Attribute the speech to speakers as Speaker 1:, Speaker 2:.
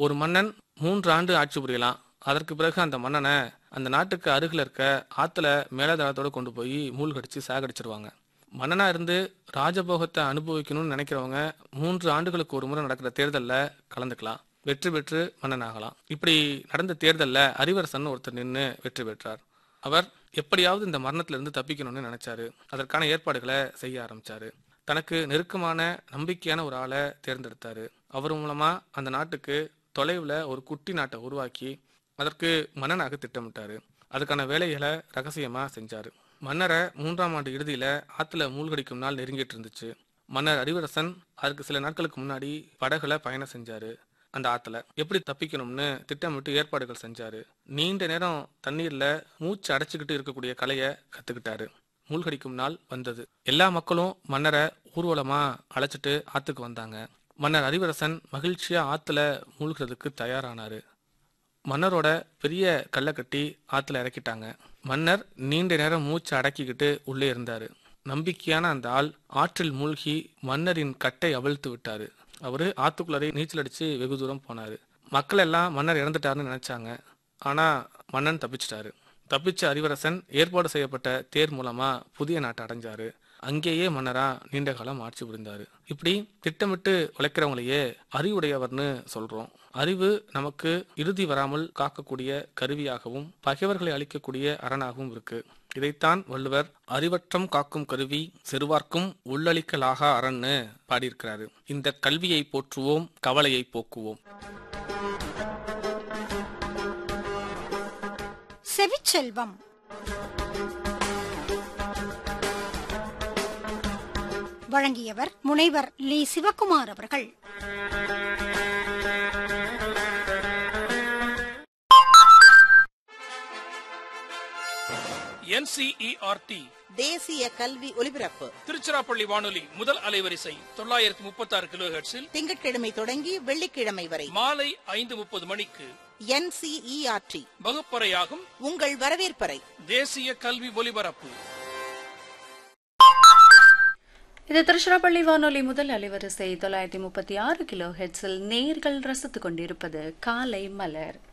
Speaker 1: ஒரு மன்னன் மூன்று ஆண்டு ஆட்சி புரியலாம் அதற்கு பிறகு அந்த மன்னனை அந்த நாட்டுக்கு அருகில் இருக்க ஆத்துல மேலதளத்தோட கொண்டு போய் மூழ்கடிச்சு சாகடிச்சிருவாங்க மன்னனா இருந்து ராஜபோகத்தை அனுபவிக்கணும்னு நினைக்கிறவங்க மூன்று ஆண்டுகளுக்கு ஒரு முறை நடக்கிற தேர்தல்ல கலந்துக்கலாம் வெற்றி பெற்று மன்னன் ஆகலாம் இப்படி நடந்த தேர்தல்ல அறிவரசன் ஒருத்தர் நின்று வெற்றி பெற்றார் அவர் எப்படியாவது இந்த மரணத்திலிருந்து தப்பிக்கணும்னு நினைச்சாரு அதற்கான ஏற்பாடுகளை செய்ய ஆரம்பிச்சாரு தனக்கு நெருக்கமான நம்பிக்கையான ஒரு ஆளை தேர்ந்தெடுத்தாரு அவர் மூலமா அந்த நாட்டுக்கு தொலைவில் ஒரு குட்டி நாட்டை உருவாக்கி அதற்கு மன்னனாக திட்டமிட்டாரு அதுக்கான வேலைகளை ரகசியமா செஞ்சாரு மன்னரை மூன்றாம் ஆண்டு இறுதியில ஆத்துல மூழ்கடிக்கும் நாள் நெருங்கிட்டு இருந்துச்சு மன்னர் அறிவரசன் அதுக்கு சில நாட்களுக்கு முன்னாடி படகுல பயணம் செஞ்சாரு அந்த ஆத்துல எப்படி தப்பிக்கணும்னு திட்டமிட்டு ஏற்பாடுகள் செஞ்சாரு நீண்ட நேரம் தண்ணீர்ல மூச்சு அடைச்சுக்கிட்டு இருக்கக்கூடிய கலையை கத்துக்கிட்டாரு மூழ்கடிக்கும் நாள் வந்தது எல்லா மக்களும் மன்னரை ஊர்வலமா அழைச்சிட்டு ஆத்துக்கு வந்தாங்க மன்னர் அறிவரசன் மகிழ்ச்சியா ஆத்துல மூழ்கிறதுக்கு தயாரானாரு மன்னரோட பெரிய கல்லை கட்டி ஆத்துல இறக்கிட்டாங்க மன்னர் நீண்ட நேரம் மூச்சு அடக்கிக்கிட்டு உள்ளே இருந்தாரு நம்பிக்கையான அந்த ஆள் ஆற்றில் மூழ்கி மன்னரின் கட்டை அவிழ்த்து விட்டாரு அவரு ஆத்துக்குள்ளரை நீச்சல் அடிச்சு வெகு தூரம் போனாரு மக்கள் எல்லாம் மன்னர் இறந்துட்டாருன்னு நினைச்சாங்க ஆனா மன்னன் தப்பிச்சிட்டாரு தப்பிச்ச அறிவரசன் ஏற்பாடு செய்யப்பட்ட தேர் மூலமா புதிய நாட்டை அடைஞ்சாரு அங்கேயே மன்னரா நீண்ட காலம் ஆட்சி புரிந்தாரு இப்படி திட்டமிட்டு உழைக்கிறவங்களையே அறிவுடையவர்னு சொல்றோம் அறிவு நமக்கு இறுதி வராமல் காக்கக்கூடிய கருவியாகவும் பகைவர்களை அழிக்கக்கூடிய அரணாகவும் இருக்கு இதைத்தான் வள்ளுவர் அறிவற்றம் காக்கும் கருவி செருவார்க்கும் உள்ளளிக்கலாகா அரண்னு பாடியிருக்கிறாரு இந்த கல்வியை போற்றுவோம் கவலையை போக்குவோம்
Speaker 2: செவிச்செல்வம் வழங்கியவர் முனைவர் லி சிவகுமார் அவர்கள்
Speaker 3: என்சிஇஆர்டி
Speaker 4: தேசிய கல்வி ஒலிபரப்பு
Speaker 3: திருச்சிராப்பள்ளி வானொலி முதல் அலைவரிசை தொள்ளாயிரத்தி முப்பத்தி ஆறு கிலோ ஹெர்ட்ஸில்
Speaker 4: திங்கட்கிழமை தொடங்கி வெள்ளிக்கிழமை வரை
Speaker 3: மாலை ஐந்து முப்பது மணிக்கு
Speaker 4: என்சிஇஆர்டி
Speaker 3: வகுப்பறையாகும்
Speaker 4: உங்கள் வரவேற்பறை
Speaker 3: தேசிய கல்வி ஒலிபரப்பு
Speaker 5: இது திருச்சிராப்பள்ளி வானொலி முதல் அலைவரிசை தொள்ளாயிரத்தி முப்பத்தி ஆறு கிலோ ஹெட்ஸில் நேர்கள் ரசித்துக் கொண்டிருப்பது காலை மலர்